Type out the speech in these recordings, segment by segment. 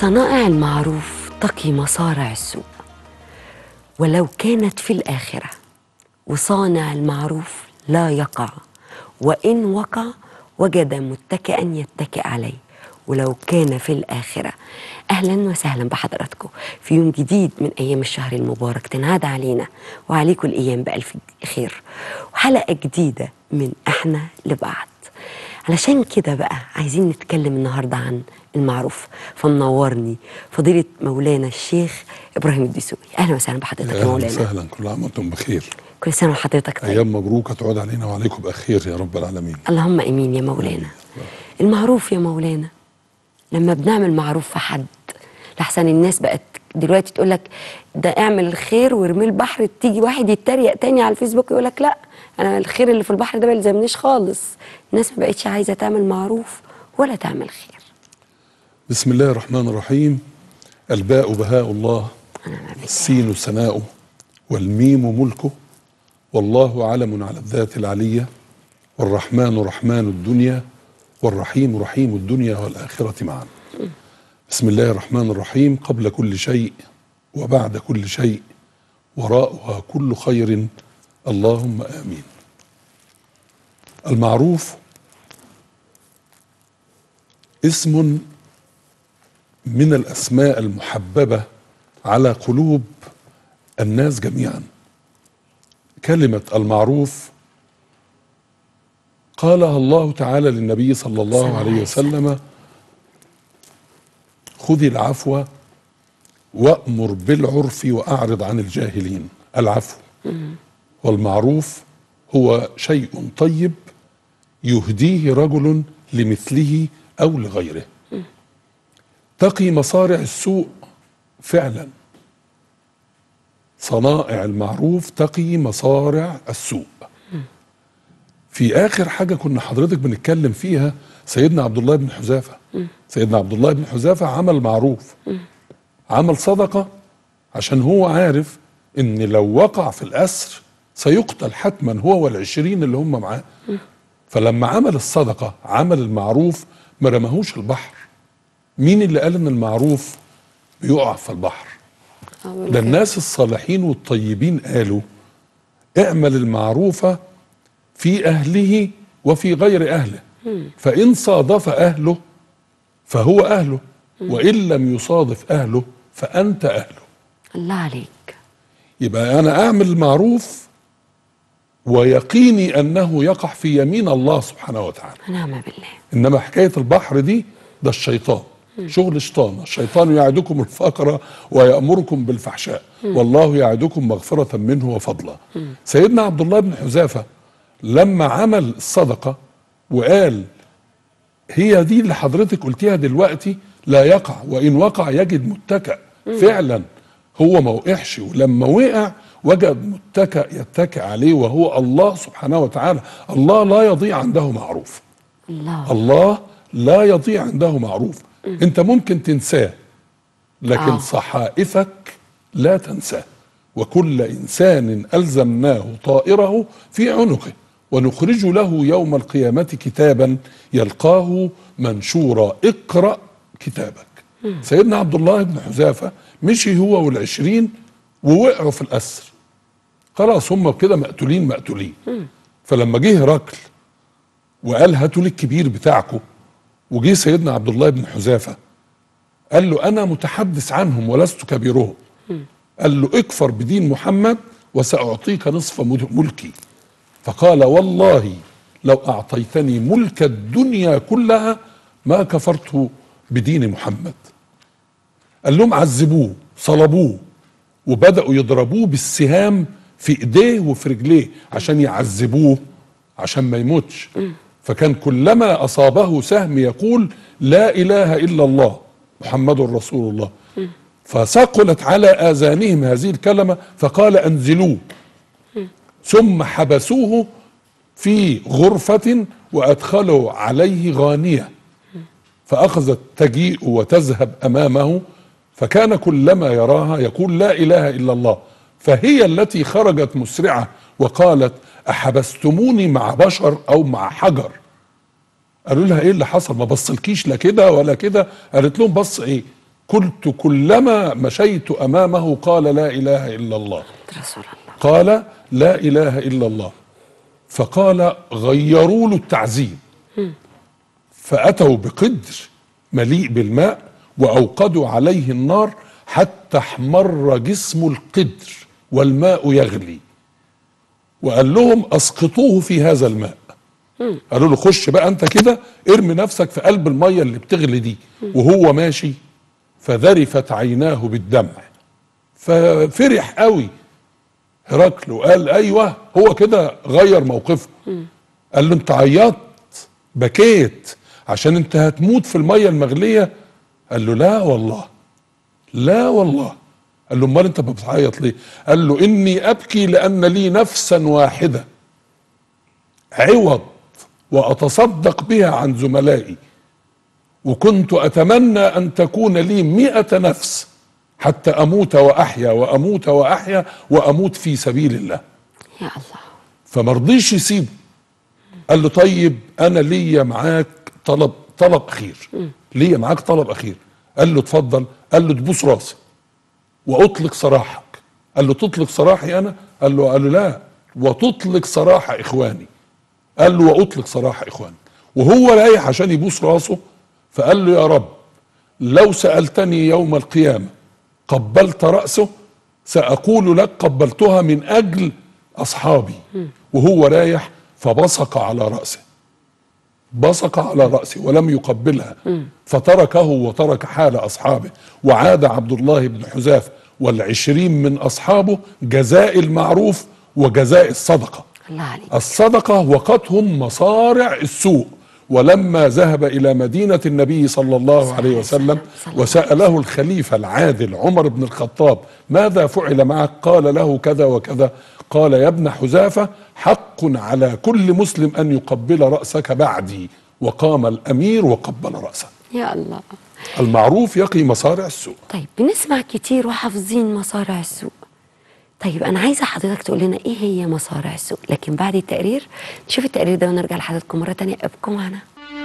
صنائع المعروف تقي مصارع السوء ولو كانت في الآخرة وصانع المعروف لا يقع وإن وقع وجد متكئا يتكئ عليه ولو كان في الآخرة أهلا وسهلا بحضراتكم في يوم جديد من أيام الشهر المبارك تنعاد علينا وعليكم الأيام بألف خير وحلقة جديدة من إحنا لبعض علشان كده بقى عايزين نتكلم النهارده عن المعروف فمنورني فضيلة مولانا الشيخ إبراهيم الدسوقي أهلا وسهلا بحضرتك يا اهلا مولانا وسهلا كل عام وانتم بخير كل سنة وحضرتك طيب ايام مبروكه تعود علينا وعليكم بخير يا رب العالمين اللهم امين يا مولانا المعروف يا مولانا لما بنعمل معروف في حد لحسن الناس بقت دلوقتي تقول لك ده اعمل الخير وارميه البحر تيجي واحد يتريق تاني على الفيسبوك يقول لك لا انا الخير اللي في البحر ده ما يلزمنيش خالص الناس ما بقتش عايزه تعمل معروف ولا تعمل خير بسم الله الرحمن الرحيم الباء بهاء الله انا ما بقتش السين ثناؤه والميم ملكه والله علم على الذات العليه والرحمن رحمن الدنيا والرحيم رحيم الدنيا والاخره معا بسم الله الرحمن الرحيم قبل كل شيء وبعد كل شيء وراءها كل خير اللهم امين المعروف اسم من الاسماء المحببه على قلوب الناس جميعا كلمه المعروف قالها الله تعالى للنبي صلى الله صلى عليه الله وسلم خذ العفو وامر بالعرف واعرض عن الجاهلين العفو والمعروف هو شيء طيب يهديه رجل لمثله او لغيره تقي مصارع السوء فعلا صنائع المعروف تقي مصارع السوء في اخر حاجه كنا حضرتك بنتكلم فيها سيدنا عبد الله بن حذافه سيدنا عبد الله بن حذافه عمل معروف عمل صدقه عشان هو عارف ان لو وقع في الاسر سيقتل حتما هو والعشرين اللي هم معاه فلما عمل الصدقه عمل المعروف ما رماهوش البحر مين اللي قال ان المعروف بيقع في البحر ده الناس الصالحين والطيبين قالوا اعمل المعروف في اهله وفي غير اهله فان صادف اهله فهو اهله وان لم يصادف اهله فانت اهله الله عليك يبقى انا اعمل المعروف ويقيني انه يقع في يمين الله سبحانه وتعالى ونعم بالله انما حكايه البحر دي ده الشيطان شغل شيطان الشيطان يعدكم الفقر ويامركم بالفحشاء والله يعدكم مغفره منه وفضلا سيدنا عبد الله بن حذافه لما عمل الصدقه وقال هي دي اللي حضرتك قلتيها دلوقتي لا يقع وان وقع يجد متكأ فعلا هو ما وقعش ولما وقع وجد متكأ يتكئ عليه وهو الله سبحانه وتعالى الله لا يضيع عنده معروف الله الله لا يضيع عنده معروف انت ممكن تنساه لكن آه. صحائفك لا تنساه وكل انسان الزمناه طائره في عنقه ونخرج له يوم القيامه كتابا يلقاه منشورا اقرا كتابك سيدنا عبد الله بن حذافه مشي هو والعشرين ووقعوا في الاسر خلاص هم كده مقتولين مقتولين فلما جه هرقل وقال هاتوا لي الكبير بتاعكم وجه سيدنا عبد الله بن حذافه قال له انا متحدث عنهم ولست كبيرهم قال له اكفر بدين محمد وساعطيك نصف مل- ملكي فقال والله لو اعطيتني ملك الدنيا كلها ما كفرت بدين محمد قال لهم عذبوه صلبوه وبداوا يضربوه بالسهام في ايديه وفي رجليه عشان يعذبوه عشان ما يموتش فكان كلما اصابه سهم يقول لا اله الا الله محمد رسول الله فثقلت على اذانهم هذه الكلمه فقال انزلوه ثم حبسوه في غرفه وادخلوا عليه غانيه فأخذت تجيء وتذهب أمامه فكان كلما يراها يقول لا إله إلا الله فهي التي خرجت مسرعة وقالت أحبستموني مع بشر أو مع حجر قالوا لها إيه اللي حصل ما بصلكيش لا كده ولا كده قالت لهم بص إيه قلت كلما مشيت امامه قال لا اله الا الله رسول الله قال لا اله الا الله فقال غيروا له التعذيب فاتوا بقدر مليء بالماء واوقدوا عليه النار حتى احمر جسم القدر والماء يغلي وقال لهم اسقطوه في هذا الماء قالوا له خش بقى انت كده ارمي نفسك في قلب الميه اللي بتغلي دي وهو ماشي فذرفت عيناه بالدمع ففرح قوي هرقل وقال ايوه هو كده غير موقفه قال له انت عيطت بكيت عشان انت هتموت في الميه المغليه قال له لا والله لا والله قال له امال انت بتعيط ليه قال له اني ابكي لان لي نفسا واحده عوض واتصدق بها عن زملائي وكنت اتمنى ان تكون لي مئة نفس حتى اموت واحيا واموت واحيا واموت في سبيل الله يا الله فمرضيش يسيبه قال له طيب انا ليا معاك طلب طلب اخير ليا معاك طلب اخير قال له اتفضل قال له تبوس راسي واطلق سراحك قال له تطلق سراحي انا قال له قال له لا وتطلق سراح اخواني قال له واطلق سراح اخواني وهو رايح عشان يبوس راسه فقال له يا رب لو سالتني يوم القيامه قبلت راسه ساقول لك قبلتها من اجل اصحابي وهو رايح فبصق على راسه بصق على راسه ولم يقبلها فتركه وترك حال اصحابه وعاد عبد الله بن حذافه والعشرين من اصحابه جزاء المعروف وجزاء الصدقه الله عليك الصدقة وقتهم مصارع السوء ولما ذهب إلى مدينة النبي صلى الله عليه وسلم صلى الله وسأله الخليفة العادل عمر بن الخطاب ماذا فعل معك قال له كذا وكذا قال يا ابن حذافة حق على كل مسلم أن يقبل رأسك بعدي وقام الأمير وقبل رأسه يا الله المعروف يقي مصارع السوء طيب بنسمع كتير وحافظين مصارع السوق طيب انا عايزه حضرتك تقول لنا ايه هي مصارع السوق لكن بعد التقرير نشوف التقرير ده ونرجع لحضراتكم مره تانية ابقوا معنا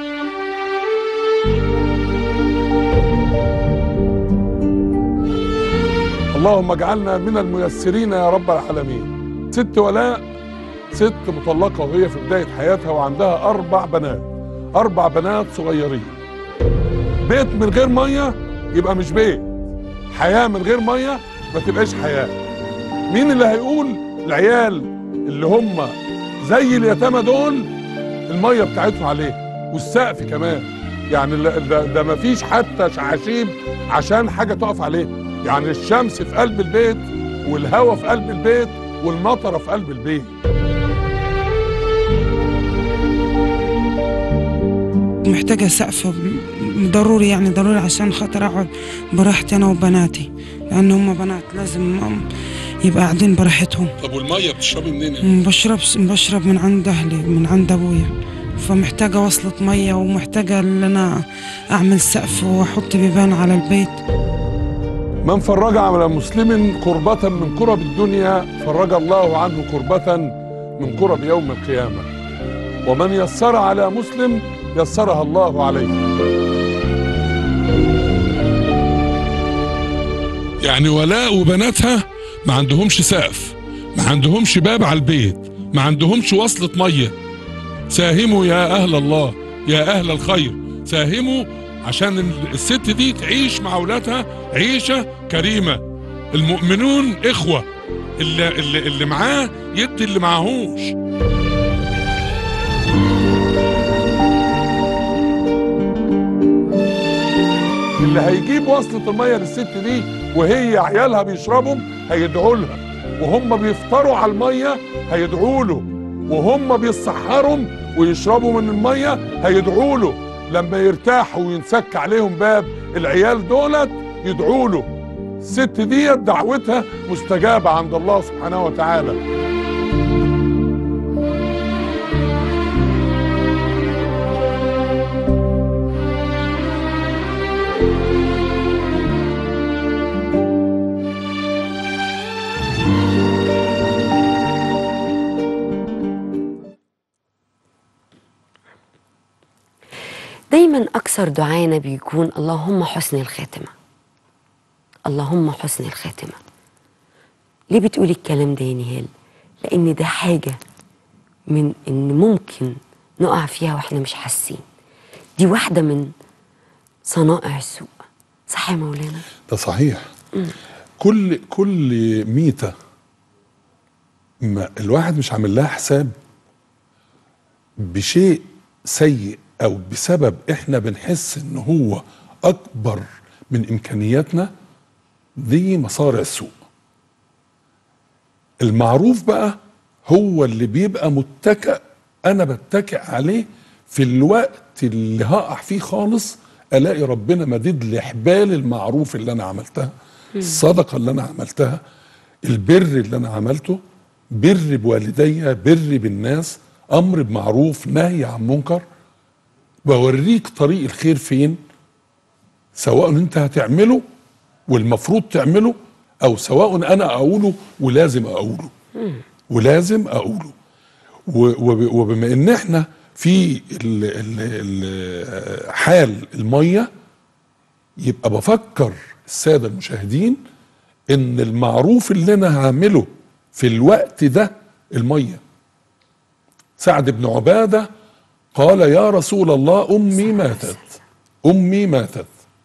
اللهم اجعلنا من الميسرين يا رب العالمين ست ولاء ست مطلقة وهي في بداية حياتها وعندها أربع بنات أربع بنات صغيرين بيت من غير مية يبقى مش بيت حياة من غير مية ما تبقاش حياة مين اللي هيقول العيال اللي هم زي اليتامى دول المية بتاعتهم عليه والسقف كمان يعني ال- ده, ده مفيش حتى شعاشيب عشان حاجة تقف عليه يعني الشمس في قلب البيت والهواء في قلب البيت والمطرة في قلب البيت محتاجة سقف ضروري يعني ضروري عشان خاطر أقعد براحتي أنا وبناتي لأن هم بنات لازم يبقى قاعدين براحتهم طب والمية بتشربي منين؟ بشرب بشرب من عند أهلي من عند أبويا فمحتاجة وصلة مية ومحتاجة إن أنا أعمل سقف وأحط بيبان على البيت من فرج على مسلم كربة من كرب الدنيا فرج الله عنه كربة من كرب يوم القيامة ومن يسر على مسلم يسرها الله عليه يعني ولاء وبناتها ما عندهمش سقف ما عندهمش باب على البيت ما عندهمش وصلة مية ساهموا يا أهل الله يا أهل الخير ساهموا عشان الست دي تعيش مع أولادها عيشة كريمة المؤمنون إخوة اللي, اللي, اللي معاه يدي اللي معهوش اللي هيجيب وصلة المية للست دي وهي عيالها بيشربهم هيدعوا لها وهم بيفطروا على المية هيدعوا له وهم بيسحرهم ويشربوا من المية هيدعوا له لما يرتاحوا وينسك عليهم باب العيال دولت يدعوا له الست ديت دعوتها مستجابة عند الله سبحانه وتعالى دايما اكثر دعانا بيكون اللهم حسن الخاتمه اللهم حسن الخاتمة ليه بتقولي الكلام ده يا نهال لأن ده حاجة من إن ممكن نقع فيها وإحنا مش حاسين دي واحدة من صنائع السوء صح يا مولانا ده صحيح كل كل ميتة ما الواحد مش عامل لها حساب بشيء سيء او بسبب احنا بنحس ان هو اكبر من امكانياتنا دي مصارع السوء المعروف بقى هو اللي بيبقى متكئ انا بتكئ عليه في الوقت اللي هقع فيه خالص الاقي ربنا مدد لي حبال المعروف اللي انا عملتها الصدقه اللي انا عملتها البر اللي انا عملته بر بوالدي بر بالناس امر بمعروف نهي عن منكر بوريك طريق الخير فين سواء انت هتعمله والمفروض تعمله او سواء انا اقوله ولازم اقوله ولازم اقوله و- وب- وبما ان احنا في ال ال ال حال الميه يبقى بفكر الساده المشاهدين ان المعروف اللي انا هعمله في الوقت ده الميه سعد بن عباده قال يا رسول الله امي ماتت امي ماتت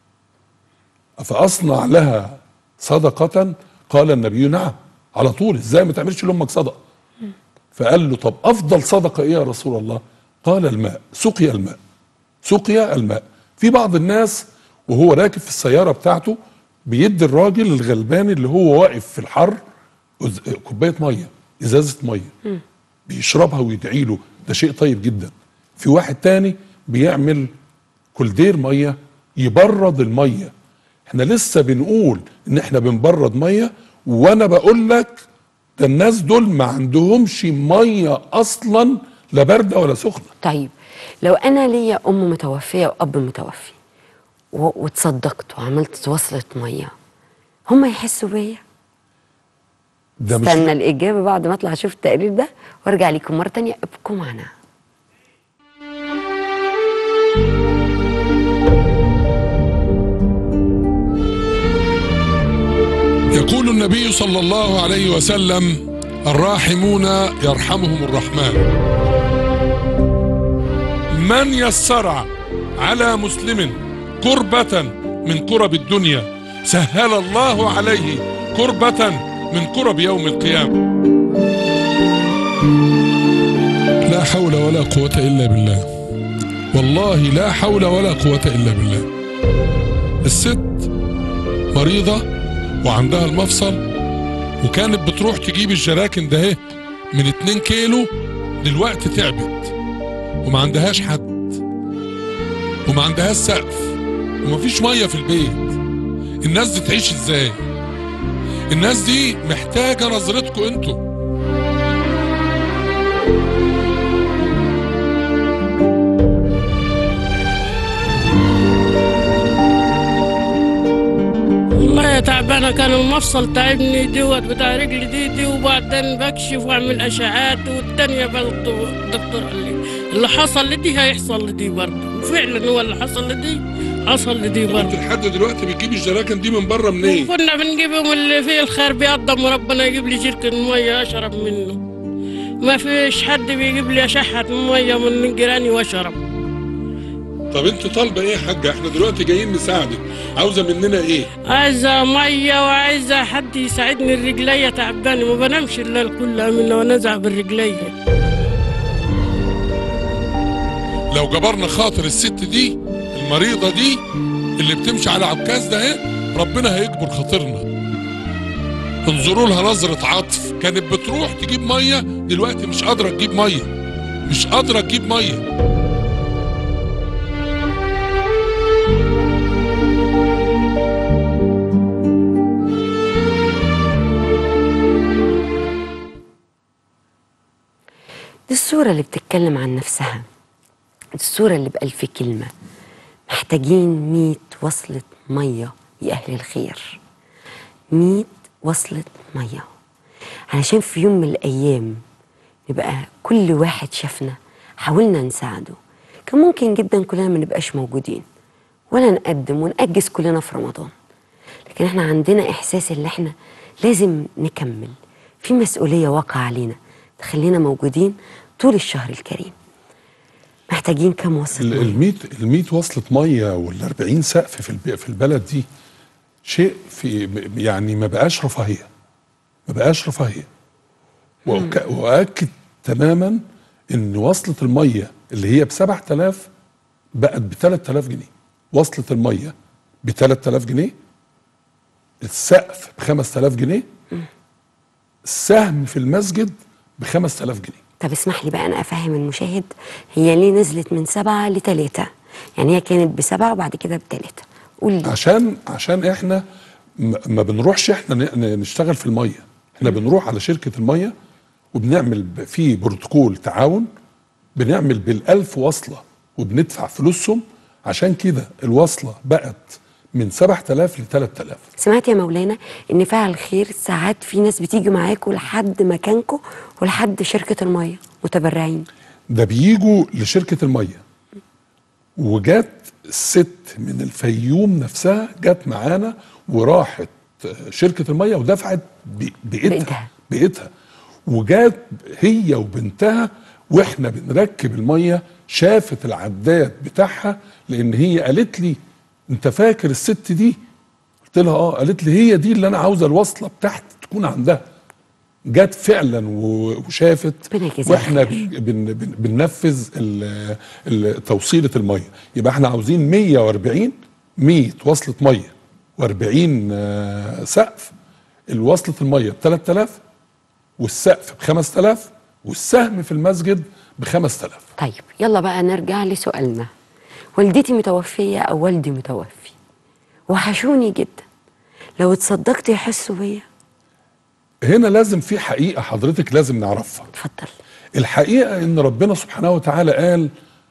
افاصنع لها صدقه قال النبي نعم على طول ازاي ما تعملش لامك صدقه فقال له طب افضل صدقه ايه يا رسول الله قال الماء سقي الماء سقي الماء في بعض الناس وهو راكب في السياره بتاعته بيدي الراجل الغلبان اللي هو واقف في الحر أز- كوبايه ميه ازازه ميه بيشربها ويدعي له ده شيء طيب جدا في واحد تاني بيعمل كولدير ميه يبرد الميه احنا لسه بنقول ان احنا بنبرد ميه وانا بقول لك ده الناس دول ما عندهمش ميه اصلا لا بارده ولا سخنه طيب لو انا ليا ام متوفيه واب متوفي و- وتصدقت وعملت وصلة ميه هم يحسوا بيا ده مش استنى الاجابه بعد ما اطلع اشوف التقرير ده وارجع لكم مره تانية ابقوا معنا يقول النبي صلى الله عليه وسلم الراحمون يرحمهم الرحمن من يسر على مسلم كربة من كرب الدنيا سهل الله عليه كربة من كرب يوم القيامة لا حول ولا قوة إلا بالله والله لا حول ولا قوة إلا بالله الست مريضة وعندها المفصل وكانت بتروح تجيب الجراكن ده اهي من 2 كيلو دلوقتي تعبت وما عندهاش حد وما عندهاش سقف ومفيش ميه في البيت الناس دي تعيش ازاي الناس دي محتاجه نظرتكم انتوا والله يا تعبانه كان المفصل تعبني دوت بتاع رجلي دي دي وبعدين بكشف واعمل اشعات والتانية برضه الدكتور قال لي اللي حصل لدي هيحصل لدي برضه وفعلا هو اللي حصل لدي حصل لدي برضه لحد دلوقتي بتجيب الجراكن دي من بره منين كنا بنجيبهم اللي فيه الخير بيقدم وربنا يجيب لي جركن ميه اشرب منه ما فيش حد بيجيب لي اشحت ميه من جيراني واشرب طب انت طالبه ايه يا حاجه احنا دلوقتي جايين نساعدك عاوزه مننا ايه عايزة مية وعايزة حد يساعدني الرجلية تعبانة ما بنامش الليل كله من ونزع بالرجلية لو جبرنا خاطر الست دي المريضه دي اللي بتمشي على عكاز ده اهي ربنا هيجبر خاطرنا انظروا لها نظره عطف كانت بتروح تجيب ميه دلوقتي مش قادره تجيب ميه مش قادره تجيب ميه دي الصورة اللي بتتكلم عن نفسها دي الصورة اللي بألف كلمة محتاجين ميت وصلة مية يا أهل الخير ميت وصلة مية علشان في يوم من الأيام نبقى كل واحد شافنا حاولنا نساعده كان ممكن جدا كلنا ما نبقاش موجودين ولا نقدم ونأجز كلنا في رمضان لكن احنا عندنا احساس ان احنا لازم نكمل في مسؤوليه واقعه علينا تخلينا موجودين طول الشهر الكريم محتاجين كم وصل ال- الميت الميت وصلة مية والأربعين سقف في الب- في البلد دي شيء في يعني ما بقاش رفاهية ما بقاش رفاهية وأك- وأؤكد تماما إن وصلة المية اللي هي ب 7000 بقت ب 3000 جنيه وصلة المية ب 3000 جنيه السقف ب 5000 جنيه السهم في المسجد ب 5000 جنيه طب اسمح لي بقى انا افهم المشاهد هي ليه نزلت من سبعة لتلاتة يعني هي كانت بسبعة وبعد كده بتلاتة قول لي عشان عشان احنا م- ما بنروحش احنا ن- ن- نشتغل في الميه احنا بنروح على شركه الميه وبنعمل ب- في بروتوكول تعاون بنعمل بالألف وصله وبندفع فلوسهم عشان كده الوصله بقت من 7000 ل 3000 سمعت يا مولانا ان فعل خير ساعات في ناس بتيجي معاكوا لحد مكانكوا ولحد شركة المية متبرعين ده بيجوا لشركه الميه وجات الست من الفيوم نفسها جت معانا وراحت شركه الميه ودفعت ب- بايدها بإيدها. بايدها وجات هي وبنتها واحنا بنركب الميه شافت العداد بتاعها لان هي قالت لي انت فاكر الست دي قلت لها اه قالت لي هي دي اللي انا عاوزه الوصله بتاعتي تكون عندها جت فعلا و- وشافت ربنا يجازيها واحنا خير. بن بن بننفذ ال- ال- توصيله الميه يبقى احنا عاوزين 140 100 وصله ميه و40 سقف الوصله الميه ب 3000 والسقف ب 5000 والسهم في المسجد ب 5000 طيب يلا بقى نرجع لسؤالنا والدتي متوفية أو والدي متوفي وحشوني جدا لو اتصدقت يحسوا بيا هنا لازم في حقيقه حضرتك لازم نعرفها اتفضل الحقيقه ان ربنا سبحانه وتعالى قال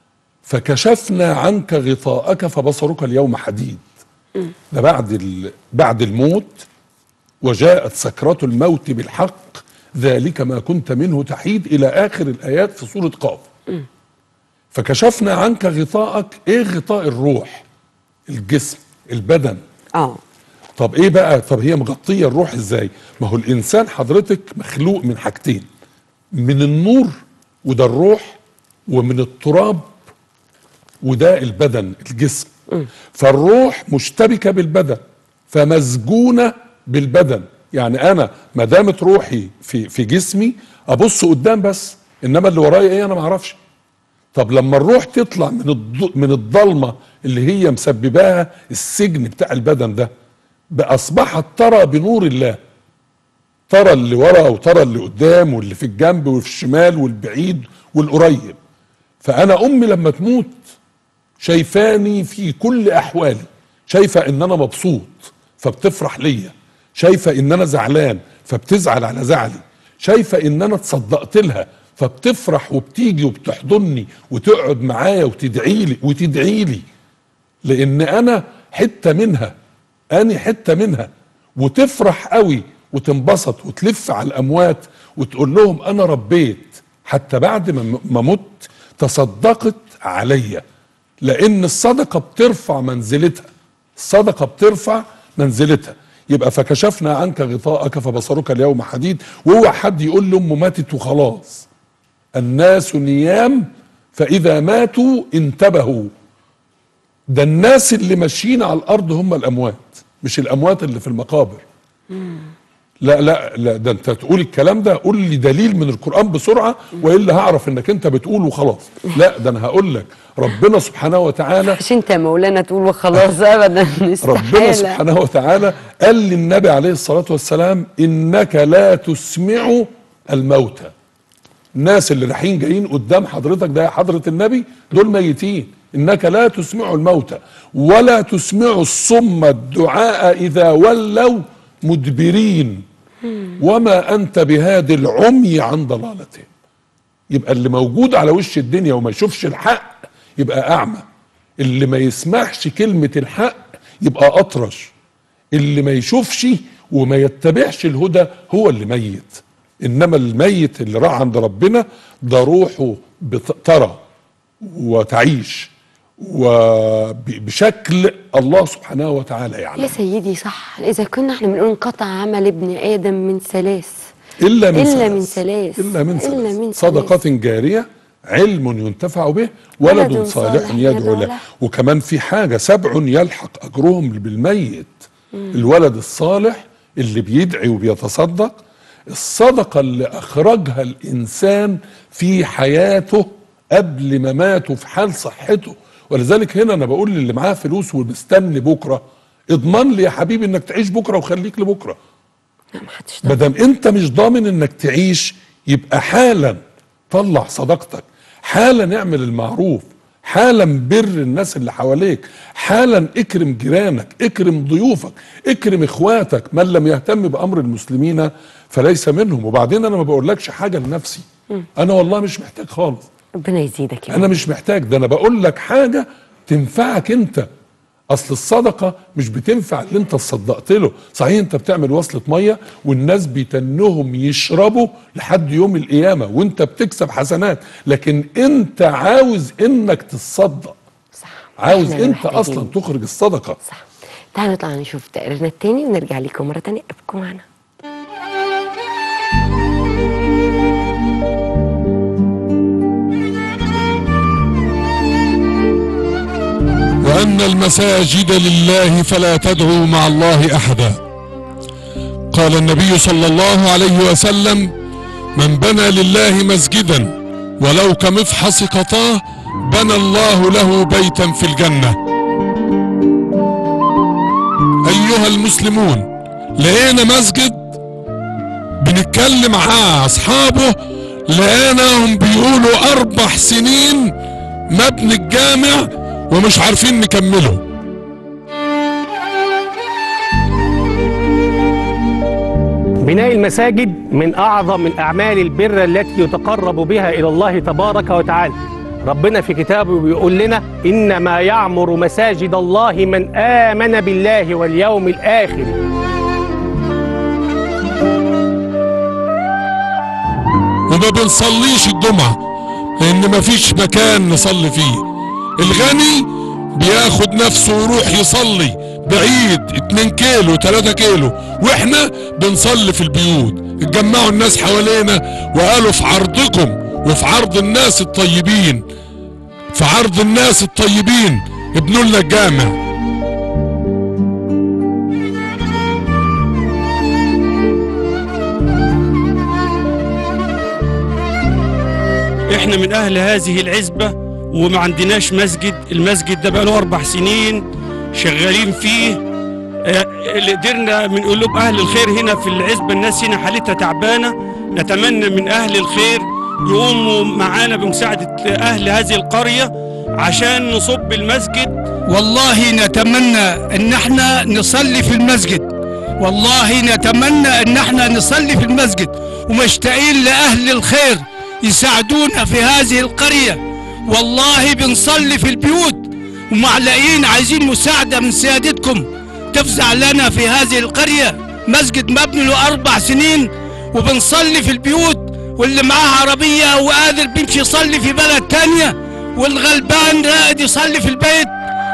فكشفنا عنك غطاءك فبصرك اليوم حديد ده بعد ال... بعد الموت وجاءت سكرات الموت بالحق ذلك ما كنت منه تحيد الى اخر الايات في سوره قاف فكشفنا عنك غطاءك ايه غطاء الروح الجسم البدن اه طب ايه بقى طب هي مغطيه الروح ازاي ما هو الانسان حضرتك مخلوق من حاجتين من النور وده الروح ومن التراب وده البدن الجسم فالروح مشتبكه بالبدن فمسجونه بالبدن يعني انا ما دامت روحي في في جسمي ابص قدام بس انما اللي ورايا ايه انا ما اعرفش طب لما الروح تطلع من الض... من الضلمه اللي هي مسبباها السجن بتاع البدن ده بقى اصبحت ترى بنور الله ترى اللي ورا وترى اللي قدام واللي في الجنب واللي في الشمال والبعيد والقريب فانا امي لما تموت شايفاني في كل احوالي شايفه ان انا مبسوط فبتفرح ليا شايفه ان انا زعلان فبتزعل على زعلي شايفه ان انا تصدقت لها فبتفرح وبتيجي وبتحضني وتقعد معايا وتدعي لي وتدعي لي لان انا حته منها اني حته منها وتفرح قوي وتنبسط وتلف على الاموات وتقول لهم انا ربيت حتى بعد ما ما مت تصدقت عليا لان الصدقه بترفع منزلتها الصدقه بترفع منزلتها يبقى فكشفنا عنك غطاءك فبصرك اليوم حديد واوعى حد يقول لامه ماتت وخلاص الناس نيام فاذا ماتوا انتبهوا ده الناس اللي ماشيين على الارض هم الاموات مش الاموات اللي في المقابر لا لا لا ده انت تقول الكلام ده قول لي دليل من القران بسرعه والا هعرف انك انت بتقول وخلاص لا ده انا هقول لك ربنا سبحانه وتعالى مش انت يا مولانا تقول وخلاص ابدا ربنا استحالة. سبحانه وتعالى قال للنبي عليه الصلاه والسلام انك لا تسمع الموتى الناس اللي رايحين جايين قدام حضرتك ده يا حضره النبي دول ميتين انك لا تسمع الموتى ولا تسمع الصم الدعاء اذا ولوا مدبرين وما انت بهاد العمي عن ضلالتهم يبقى اللي موجود على وش الدنيا وما يشوفش الحق يبقى اعمى اللي ما يسمعش كلمه الحق يبقى اطرش اللي ما يشوفش وما يتبعش الهدى هو اللي ميت انما الميت اللي راح عند ربنا ده روحه بت- ترى وتعيش وبشكل الله سبحانه وتعالى يا يعلم سيدي صح اذا كنا احنا بنقول انقطع عمل ابن ادم من ثلاث إلا من إلا ثلاث من ثلاث. إلا من إلا ثلاث من صدقة جارية علم ينتفع به ولد, ولد صالح صالح يدعو يدعو له له. وكمان في حاجة سبع يلحق أجرهم بالميت الولد الصالح اللي بيدعي وبيتصدق الصدقة اللي أخرجها الإنسان في حياته قبل مماته في حال صحته ولذلك هنا أنا بقول للي معاه فلوس ومستني بكرة اضمن لي يا حبيبي انك تعيش بكره وخليك لبكره لا محدش ما دام انت مش ضامن انك تعيش يبقى حالا طلع صداقتك حالا اعمل المعروف حالا بر الناس اللي حواليك حالا اكرم جيرانك اكرم ضيوفك اكرم اخواتك من لم يهتم بامر المسلمين فليس منهم وبعدين انا ما بقولكش حاجه لنفسي انا والله مش محتاج خالص ربنا يزيدك يا انا رب. مش محتاج ده انا بقول لك حاجه تنفعك انت اصل الصدقه مش بتنفع اللي انت تصدقت له صحيح انت بتعمل وصله ميه والناس بيتنهم يشربوا لحد يوم القيامه وانت بتكسب حسنات لكن انت عاوز انك تتصدق صح عاوز إحنا اللي انت محتاجين. اصلا تخرج الصدقه صح تعالوا نطلع نشوف تقريرنا التاني ونرجع لكم مرة تانية ابقوا معنا وأن المساجد لله فلا تدعوا مع الله أحدا قال النبي صلى الله عليه وسلم من بنى لله مسجدا ولو كمفحص قطاه بنى الله له بيتا في الجنة أيها المسلمون لقينا مسجد بنتكلم مع أصحابه لقيناهم بيقولوا أربع سنين مبني الجامع ومش عارفين نكمله بناء المساجد من أعظم الأعمال البر التي يتقرب بها إلى الله تبارك وتعالى ربنا في كتابه بيقول لنا إنما يعمر مساجد الله من آمن بالله واليوم الآخر وما بنصليش الجمعة لأن مفيش مكان نصلي فيه الغني بياخد نفسه ويروح يصلي بعيد 2 كيلو 3 كيلو واحنا بنصلي في البيوت اتجمعوا الناس حوالينا وقالوا في عرضكم وفي عرض الناس الطيبين في عرض الناس الطيبين ابنوا لنا الجامع احنا من اهل هذه العزبة وما عندناش مسجد المسجد ده بقاله اربع سنين شغالين فيه آه، اللي قدرنا من قلوب اهل الخير هنا في العزبة الناس هنا حالتها تعبانة نتمنى من اهل الخير يقوموا معانا بمساعدة اهل هذه القرية عشان نصب المسجد والله نتمنى ان احنا نصلي في المسجد والله نتمنى ان احنا نصلي في المسجد ومشتاقين لاهل الخير يساعدونا في هذه القرية والله بنصلي في البيوت ومعلقين عايزين مساعدة من سيادتكم تفزع لنا في هذه القرية مسجد مبني له أربع سنين وبنصلي في البيوت واللي معاه عربية وقادر بيمشي يصلي في بلد تانية والغلبان رائد يصلي في البيت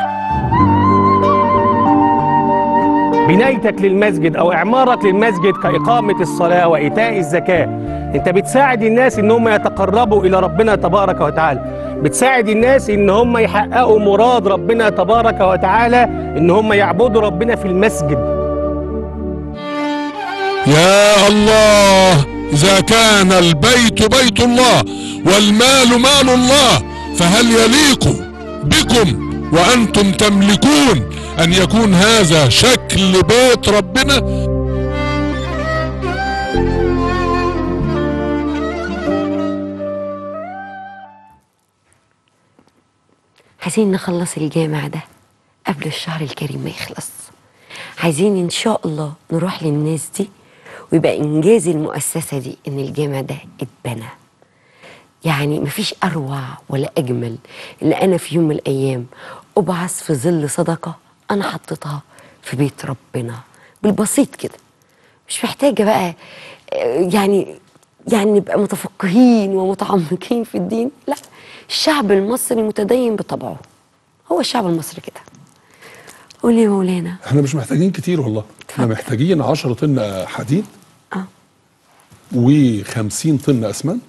بنايتك للمسجد أو إعمارك للمسجد كإقامة الصلاة وإيتاء الزكاة أنت بتساعد الناس إن هم يتقربوا إلى ربنا تبارك وتعالى بتساعد الناس إن هم يحققوا مراد ربنا تبارك وتعالى إن هم يعبدوا ربنا في المسجد يا الله إذا كان البيت بيت الله والمال مال الله فهل يليق بكم وأنتم تملكون أن يكون هذا شكل بيت ربنا عايزين نخلص الجامع ده قبل الشهر الكريم ما يخلص عايزين ان شاء الله نروح للناس دي ويبقى انجاز المؤسسه دي ان الجامع ده اتبنى يعني مفيش اروع ولا اجمل ان انا في يوم من الايام ابعث في ظل صدقه انا حطيتها في بيت ربنا بالبسيط كده مش محتاجه بقى آه، يعني يعني نبقى متفقهين ومتعمقين في الدين لا الشعب المصري متدين بطبعه هو الشعب المصري كده قول يا مولانا احنا مش محتاجين كتير والله احنا اتفضل. محتاجين 10 طن حديد اه و50 طن اسمنت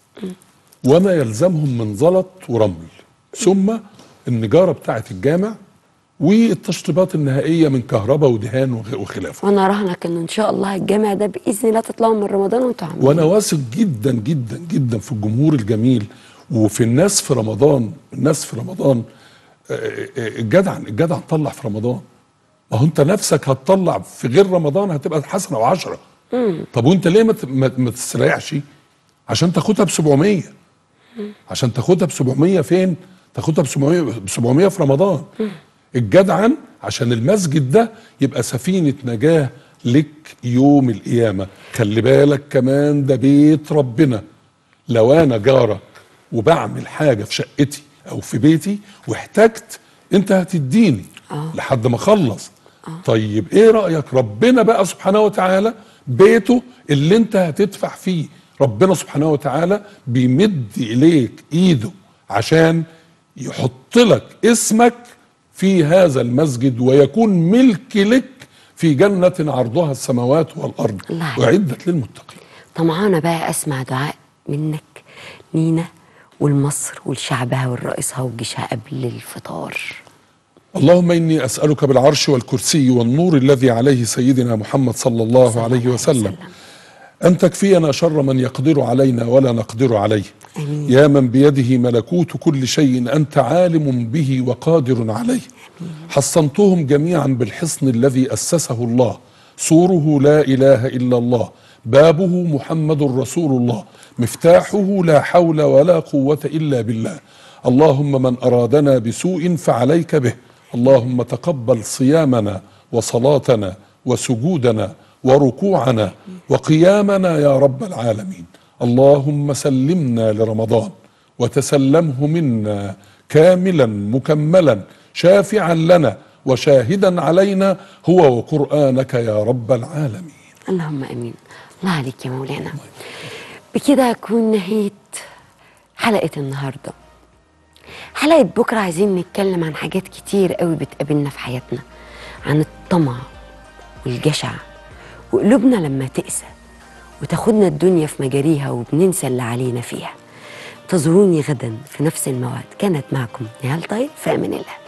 وما يلزمهم من زلط ورمل ثم النجاره بتاعه الجامع والتشطيبات النهائيه من كهرباء ودهان وغ- وخلافه وانا راهنك انه ان شاء الله الجامع ده باذن الله تطلعوا من رمضان وانتوا عاملين وانا واثق جدا جدا جدا في الجمهور الجميل وفي الناس في رمضان الناس في رمضان آه، آه، الجدع الجدع طلع في رمضان ما هو انت نفسك هتطلع في غير رمضان هتبقى حسنه وعشرة طب وانت ليه ما ت- ما ما تستريحش عشان تاخدها ب 700 عشان تاخدها ب 700 فين تاخدها ب 700 ب 700 في رمضان الجدعن عشان المسجد ده يبقى سفينه نجاه لك يوم القيامه خلي بالك كمان ده بيت ربنا لو انا جاره وبعمل حاجه في شقتي او في بيتي واحتجت انت هتديني آه. لحد ما اخلص طيب ايه رايك ربنا بقى سبحانه وتعالى بيته اللي انت هتدفع فيه ربنا سبحانه وتعالى بيمد اليك ايده عشان يحط لك اسمك في هذا المسجد ويكون ملك لك في جنة عرضها السماوات والأرض الله عليك. وعدت للمتقين طمعانه بقى اسمع دعاء منك لينا ولمصر ولشعبها ولرئيسها وجيشها قبل الفطار اللهم إني أسألك بالعرش والكرسي والنور الذي عليه سيدنا محمد صلى الله عليه وسلم أن تكفينا شر من يقدر علينا ولا نقدر عليه آمين. يا من بيده ملكوت كل شيء أنت عالم به وقادر عليه حصنتهم جميعا بالحصن الذي أسسه الله سوره لا إله إلا الله بابه محمد رسول الله مفتاحه لا حول ولا قوة إلا بالله اللهم من أرادنا بسوء فعليك به اللهم تقبل صيامنا وصلاتنا وسجودنا وركوعنا وقيامنا يا رب العالمين اللهم سلمنا لرمضان وتسلمه منا كاملا مكملا شافعا لنا وشاهدا علينا هو وقرآنك يا رب العالمين اللهم امين الله عليك يا مولانا بكده اكون نهيت حلقه النهارده حلقه بكره عايزين نتكلم عن حاجات كتير قوي بتقابلنا في حياتنا عن الطمع والجشع وقلوبنا لما تقسى وتاخدنا الدنيا في مجاريها وبننسى اللي علينا فيها انتظروني غدا في نفس الموعد كانت معكم نهال طيب في امان الله